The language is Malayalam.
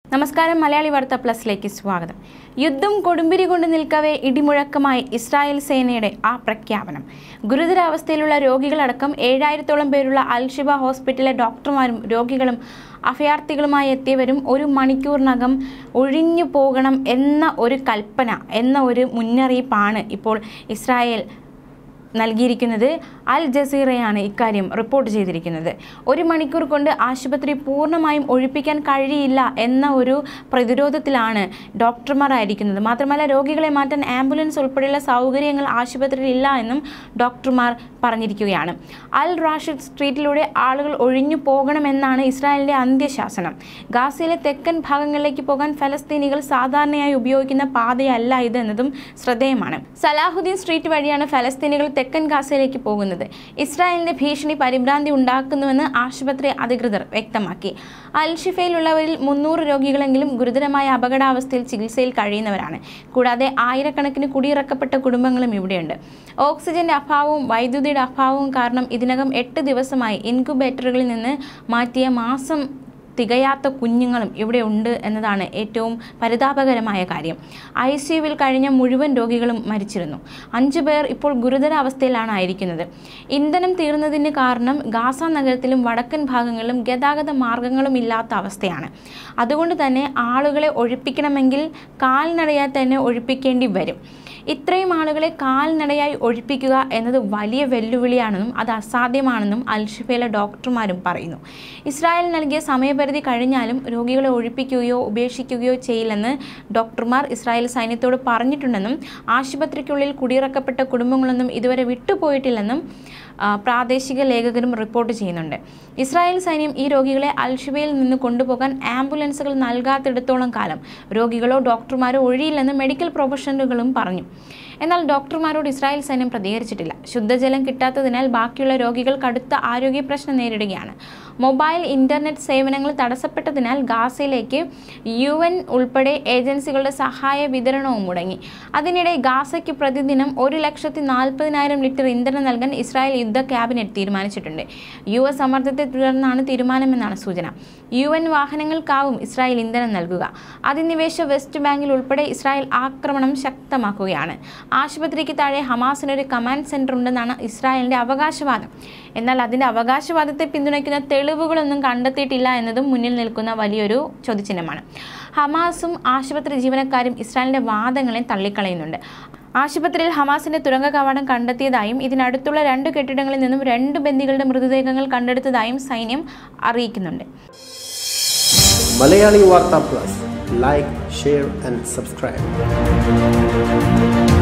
നമസ്കാരം മലയാളി വാർത്ത പ്ലസിലേക്ക് സ്വാഗതം യുദ്ധം കൊടുമ്പിരി കൊണ്ട് നിൽക്കവേ ഇടിമുഴക്കമായി ഇസ്രായേൽ സേനയുടെ ആ പ്രഖ്യാപനം ഗുരുതരാവസ്ഥയിലുള്ള രോഗികളടക്കം ഏഴായിരത്തോളം പേരുള്ള അൽഷിബ ഹോസ്പിറ്റലിലെ ഡോക്ടർമാരും രോഗികളും അഭയാർത്ഥികളുമായി എത്തിയവരും ഒരു മണിക്കൂറിനകം ഒഴിഞ്ഞു പോകണം എന്ന ഒരു കൽപ്പന എന്ന ഒരു മുന്നറിയിപ്പാണ് ഇപ്പോൾ ഇസ്രായേൽ നൽകിയിരിക്കുന്നത് അൽ ജസീറയാണ് ഇക്കാര്യം റിപ്പോർട്ട് ചെയ്തിരിക്കുന്നത് ഒരു മണിക്കൂർ കൊണ്ട് ആശുപത്രി പൂർണ്ണമായും ഒഴിപ്പിക്കാൻ കഴിയില്ല എന്ന ഒരു പ്രതിരോധത്തിലാണ് ഡോക്ടർമാർ ആയിരിക്കുന്നത് മാത്രമല്ല രോഗികളെ മാറ്റാൻ ആംബുലൻസ് ഉൾപ്പെടെയുള്ള സൗകര്യങ്ങൾ ആശുപത്രിയിൽ ഇല്ല എന്നും ഡോക്ടർമാർ പറഞ്ഞിരിക്കുകയാണ് അൽ റാഷിദ് സ്ട്രീറ്റിലൂടെ ആളുകൾ ഒഴിഞ്ഞു പോകണമെന്നാണ് ഇസ്രായേലിന്റെ അന്ത്യശാസനം ഗാസയിലെ തെക്കൻ ഭാഗങ്ങളിലേക്ക് പോകാൻ ഫലസ്തീനികൾ സാധാരണയായി ഉപയോഗിക്കുന്ന പാതയല്ല ഇത് എന്നതും ശ്രദ്ധേയമാണ് സലാഹുദ്ദീൻ സ്ട്രീറ്റ് വഴിയാണ് ഫലസ്തീനികൾ തെക്കൻ ഗാസയിലേക്ക് പോകുന്നത് ഇസ്രായേലിന്റെ ഭീഷണി പരിഭ്രാന്തി ഉണ്ടാക്കുന്നുവെന്ന് ആശുപത്രി അധികൃതർ വ്യക്തമാക്കി അൽഷിഫയിലുള്ളവരിൽ മുന്നൂറ് രോഗികളെങ്കിലും ഗുരുതരമായ അപകടാവസ്ഥയിൽ ചികിത്സയിൽ കഴിയുന്നവരാണ് കൂടാതെ ആയിരക്കണക്കിന് കുടിയിറക്കപ്പെട്ട കുടുംബങ്ങളും ഇവിടെയുണ്ട് ഓക്സിജന്റെ അഭാവവും വൈദ്യുതിയുടെ അഭാവവും കാരണം ഇതിനകം എട്ട് ദിവസമായി ഇൻക്യുബേറ്ററുകളിൽ നിന്ന് മാറ്റിയ മാസം തികയാത്ത കുഞ്ഞുങ്ങളും ഇവിടെ ഉണ്ട് എന്നതാണ് ഏറ്റവും പരിതാപകരമായ കാര്യം ഐ സിയുവിൽ കഴിഞ്ഞ മുഴുവൻ രോഗികളും മരിച്ചിരുന്നു അഞ്ചു പേർ ഇപ്പോൾ ഗുരുതര അവസ്ഥയിലാണ് ആയിരിക്കുന്നത് ഇന്ധനം തീർന്നതിന് കാരണം ഗാസ നഗരത്തിലും വടക്കൻ ഭാഗങ്ങളിലും ഗതാഗത മാർഗങ്ങളും ഇല്ലാത്ത അവസ്ഥയാണ് അതുകൊണ്ട് തന്നെ ആളുകളെ ഒഴിപ്പിക്കണമെങ്കിൽ കാൽനടയായി തന്നെ ഒഴിപ്പിക്കേണ്ടി വരും ഇത്രയും ആളുകളെ കാൽനടയായി ഒഴിപ്പിക്കുക എന്നത് വലിയ വെല്ലുവിളിയാണെന്നും അത് അസാധ്യമാണെന്നും അൽഷിഫയിലെ ഡോക്ടർമാരും പറയുന്നു ഇസ്രായേൽ നൽകിയ സമയപരിധി കഴിഞ്ഞാലും രോഗികളെ ഒഴിപ്പിക്കുകയോ ഉപേക്ഷിക്കുകയോ ചെയ്യില്ലെന്ന് ഡോക്ടർമാർ ഇസ്രായേൽ സൈന്യത്തോട് പറഞ്ഞിട്ടുണ്ടെന്നും ആശുപത്രിക്കുള്ളിൽ കുടിയിറക്കപ്പെട്ട കുടുംബങ്ങളൊന്നും ഇതുവരെ വിട്ടുപോയിട്ടില്ലെന്നും ആ, പ്രാദേശിക ലേഖകരും റിപ്പോർട്ട് ചെയ്യുന്നുണ്ട് ഇസ്രായേൽ സൈന്യം ഈ രോഗികളെ അൽഷിബയിൽ നിന്ന് കൊണ്ടുപോകാൻ ആംബുലൻസുകൾ നൽകാത്തിടത്തോളം കാലം രോഗികളോ ഡോക്ടർമാരോ ഒഴിയില്ലെന്ന് മെഡിക്കൽ പ്രൊഫഷണലുകളും പറഞ്ഞു എന്നാൽ ഡോക്ടർമാരോട് ഇസ്രായേൽ സൈന്യം പ്രതികരിച്ചിട്ടില്ല ശുദ്ധജലം കിട്ടാത്തതിനാൽ ബാക്കിയുള്ള രോഗികൾ കടുത്ത ആരോഗ്യ പ്രശ്നം നേരിടുകയാണ് മൊബൈൽ ഇന്റർനെറ്റ് സേവനങ്ങൾ തടസ്സപ്പെട്ടതിനാൽ ഗാസയിലേക്ക് യു എൻ ഉൾപ്പെടെ ഏജൻസികളുടെ സഹായ വിതരണവും മുടങ്ങി അതിനിടെ ഗാസയ്ക്ക് പ്രതിദിനം ഒരു ലക്ഷത്തി നാൽപ്പതിനായിരം ലിറ്റർ ഇന്ധനം നൽകാൻ ഇസ്രായേൽ യുദ്ധ ക്യാബിനറ്റ് തീരുമാനിച്ചിട്ടുണ്ട് യു എസ് സമ്മർദ്ദത്തെ തുടർന്നാണ് തീരുമാനമെന്നാണ് സൂചന യു എൻ വാഹനങ്ങൾക്കാവും ഇസ്രായേൽ ഇന്ധനം നൽകുക അധിനിവേശ വെസ്റ്റ് ബാങ്കിൽ ഉൾപ്പെടെ ഇസ്രായേൽ ആക്രമണം ശക്തമാക്കുകയാണ് ആശുപത്രിക്ക് താഴെ ഹമാസിന് ഒരു കമാൻഡ് സെന്റർ ഉണ്ടെന്നാണ് ഇസ്രായേലിന്റെ അവകാശവാദം എന്നാൽ അതിന്റെ അവകാശവാദത്തെ പിന്തുണയ്ക്കുന്ന തെളിവുകളൊന്നും കണ്ടെത്തിയിട്ടില്ല എന്നതും മുന്നിൽ നിൽക്കുന്ന വലിയൊരു ചോദ്യചിഹ്നമാണ് ഹമാസും ആശുപത്രി ജീവനക്കാരും ഇസ്രായേലിന്റെ വാദങ്ങളെ തള്ളിക്കളയുന്നുണ്ട് ആശുപത്രിയിൽ ഹമാസിന്റെ തുരങ്ക കവാടം കണ്ടെത്തിയതായും ഇതിനടുത്തുള്ള രണ്ട് കെട്ടിടങ്ങളിൽ നിന്നും രണ്ട് ബന്ദികളുടെ മൃതദേഹങ്ങൾ കണ്ടെടുത്തതായും സൈന്യം അറിയിക്കുന്നുണ്ട് മലയാളി വാർത്ത plus like share and subscribe